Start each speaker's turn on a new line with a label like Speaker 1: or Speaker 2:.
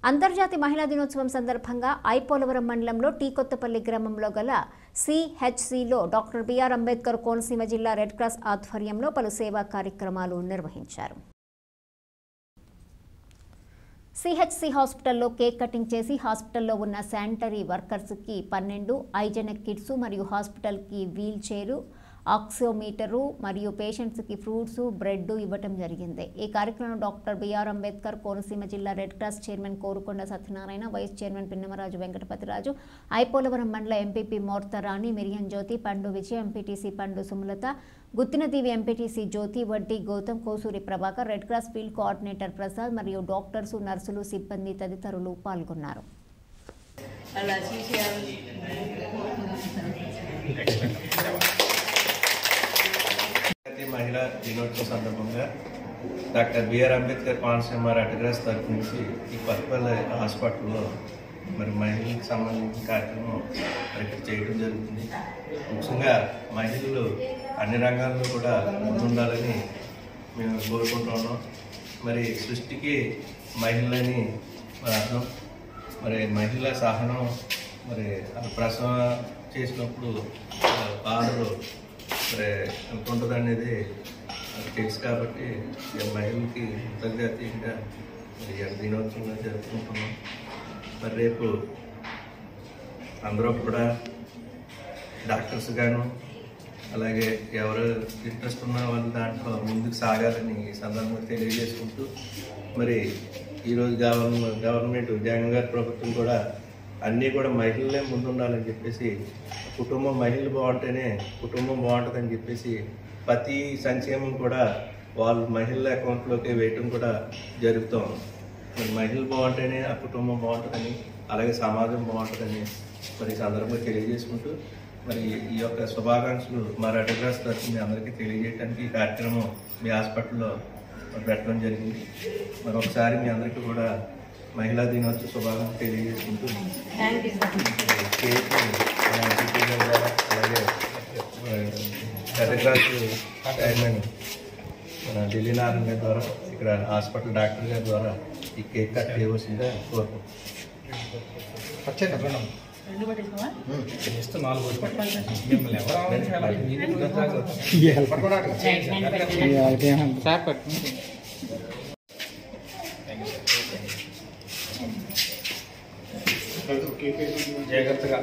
Speaker 1: అంతర్జాతీయ మహిళా దినోత్సవం సందర్భంగా ఐపోలవరం మండలంలో టీ కొత్తపల్లి గ్రామంలో గల సిహెచ్సిలో డాక్టర్ బిఆర్ అంబేద్కర్ కోనసీమ జిల్లా రెడ్ క్రాస్ ఆధ్వర్యంలో పలు సేవా కార్యక్రమాలు నిర్వహించారు సిహెచ్సి హాస్పిటల్లో కేక్ కటింగ్ చేసి హాస్పిటల్లో ఉన్న శానిటరీ వర్కర్స్కి పన్నెండు ఐజెనిక్ కిట్స్ మరియు హాస్పిటల్కి వీల్ చైరు ఆక్సియోమీటరు మరియు పేషెంట్స్కి ఫ్రూట్స్ బ్రెడ్ ఇవ్వటం జరిగింది ఈ కార్యక్రమంలో డాక్టర్ బిఆర్ అంబేద్కర్ కోనసీమ జిల్లా red cross chairman Korukonda Satyanarayana vice chairman Pinnamaraju Venkatapathiraju I Polavaram మండల ఎంపీపీ మోర్త రాణి మిరియం జ్యోతి పండు విజయ ఎంపీటీసీ పండు Sumalatha గుత్తినదీవి MPTC Jyothi Vaddi Gautam Kosuri Prabhakar red cross field coordinator Prasad మరియు డాక్టర్స్ నర్సులు సిబ్బంది తదితరులు పాల్గొన్నారు
Speaker 2: అలా చూసేయాలి
Speaker 3: అంతర్జాతీయ మహిళా దినోత్సవం సందర్భంగా doctor BR Ambedkar Konaseema red cross తరఫు నుంచి ఈ పట్టుపల్లి హాస్పిటల్లో మరి మహిళలకు సంబంధించిన కార్యక్రమం మరి ఇక్కడ చేయడం జరుగుతుంది ముఖ్యంగా మహిళలు అన్ని రంగాల్లో కూడా ముందుండాలని మేము కోరుకుంటున్నాం మరి సృష్టికి మహిళలని మరి అర్థం మరి మహిళ సహనం మరి ఆ ప్రసవం చేసినప్పుడు ఆ బాధలు మరి ఎంత ఉంటుంది అనేది నాకు తెలుసు కాబట్టి ఈ మహిళలకి అంతర్జాతీయంగా మరి ఈ దినోత్సవంగా జరుపుకుంటున్నాం మరి రేపు అందరూ కూడా డాక్టర్స్ గాను అలాగే ఎవరు ఇంట్రెస్ట్ ఉన్న వాళ్ళు దాంట్లో ముందుకు సాగాలని ఈ సందర్భంగా తెలియజేసుకుంటూ మరి ఈరోజు గవర్నమెంట్ గవర్నమెంట్ జగన్ గారి ప్రభుత్వం కూడా అన్నీ కూడా మహిళలే ముందుండాలని చెప్పేసి కుటుంబం మహిళలు బాగుంటేనే కుటుంబం బాగుంటుందని చెప్పేసి ప్రతి సంక్షేమం కూడా వాళ్ళు మహిళల అకౌంట్లోకి వేయటం కూడా జరుగుతూ ఉంది మరి మహిళలు బాగుంటేనే ఆ కుటుంబం బాగుంటుందని అలాగే సమాజం బాగుంటుందని మరి ఈ సందర్భంగా తెలియజేసుకుంటూ మరి ఈ యొక్క శుభాకాంక్షలు మా రెడ్ క్రాస్ తరఫున మీ అందరికీ తెలియజేయడానికి ఈ కార్యక్రమం మీ హాస్పిటల్లో మరి పెట్టడం జరిగింది మరి ఒకసారి మీ అందరికీ కూడా మహిళా దినోత్సవ శుభాకాంక్షలు తెలియజేసుకుంటూ
Speaker 2: థ్యాంక్ యూ సార్
Speaker 3: కేక్ మన ఎంపీ గారి ద్వారా అలాగే రెడ్ క్రాస్ చైర్మన్ మన ఢిల్లీ నారాయణ గారి ద్వారా ఇక్కడ హాస్పిటల్ డాక్టర్ గారి ద్వారా ఈ కేక్ కట్ చేయవలసిందిగా కోరుకుంటున్నాం
Speaker 2: రెండు పట్టించుకోవా
Speaker 3: జాగ్రత్తగా